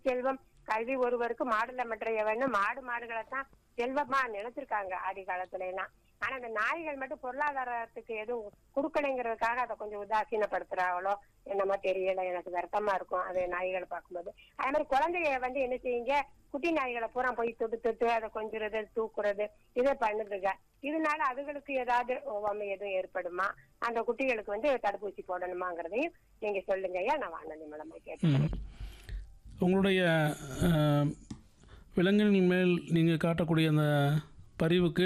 செல்வம் கல்வி ஒருவருக்கு மாடுல மற்றைய வேணும் மாடு மாடுகளை தான் செல்வமா நினைச்சிருக்காங்க ஆதி காலத்துல எல்லாம் ஆனா இந்த நாய்கள் மட்டும் பொருளாதாரத்துக்கு எதுவும் கொடுக்கலைங்கிறதுக்காக அதை கொஞ்சம் உதாசீனப்படுத்துறாங்களோ என்னமோ தெரியல எனக்கு வருத்தமா இருக்கும் அது நாய்களை பார்க்கும்போது அதே மாதிரி குழந்தைய வந்து என்ன செய்யுங்க குட்டி நாய்களை பூரா போய் தொட்டு தொட்டு அதை கொஞ்சுறது தூக்குறது இதை பண்ணுதுங்க இதனால அதுகளுக்கு ஏதாவது ஒவ்வாமை எதுவும் ஏற்படுமா அந்த குட்டிகளுக்கு வந்து தடுப்பூசி போடணுமாங்கிறதையும் நீங்க சொல்லுங்க ஐயா நான் வானொலி மூலமா கேட்டேன் ம். உங்களுடைய அஹ், விலங்குகளின் மேல் நீங்கள் காட்டக்கூடிய அந்த பரிவுக்கு